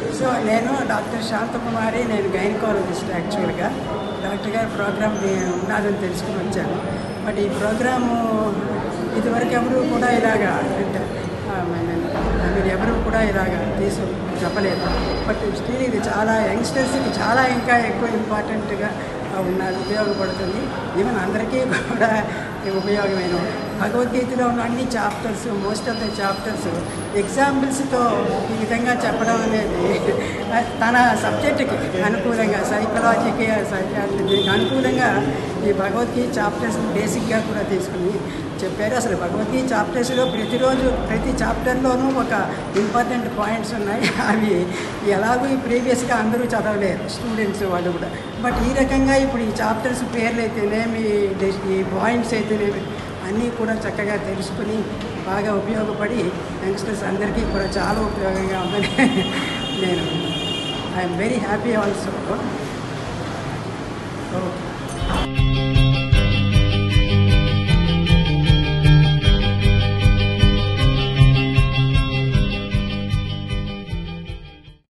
so నేను doctor Shanthakumari నేను gynaecologist యాక్చువల్గా డాక్టర్ గారి ప్రోగ్రామ్ ఉన్నదని తెలుసుకుని వచ్చాను బట్ ఈ ప్రోగ్రాము ఇదివరకు ఎవరు కూడా ఇలాగా అంటే మీరు ఎవరు కూడా ఇలాగా తీసు చెప్పలేదు బట్ స్టిల్ ఇది చాలా యంగ్స్టర్స్కి చాలా ఇంకా ఎక్కువ ఇంపార్టెంట్గా ఉన్నది ఉపయోగపడుతుంది ఈవెన్ అందరికీ కూడా ఇది ఉపయోగమైన భగవద్గీతలో ఉన్న అన్ని chapters most of the chapters ఎగ్జాంపుల్స్తో ఈ విధంగా చెప్పడం అనేది తన సబ్జెక్టుకి అనుకూలంగా సైకలాజీకి సైకాలజీ దీనికి అనుకూలంగా ఈ భగవద్గీత చాప్టర్స్ బేసిక్గా కూడా తీసుకుని చెప్పారు అసలు భగవద్గీత చాప్టర్స్లో ప్రతిరోజు ప్రతి చాప్టర్లోనూ ఒక ఇంపార్టెంట్ పాయింట్స్ ఉన్నాయి అవి ఎలాగో ఈ ప్రీవియస్గా అందరూ చదవలేరు స్టూడెంట్స్ వాళ్ళు కూడా బట్ ఈ రకంగా ఇప్పుడు ఈ చాప్టర్స్ పేర్లు అయితేనేమి ఈ పాయింట్స్ అయితేనేమి అన్నీ కూడా చక్కగా తెలుసుకుని బాగా ఉపయోగపడి యంగ్స్టర్స్ అందరికీ కూడా చాలా ఉపయోగంగా ఉందని నేను I'm very happy also okay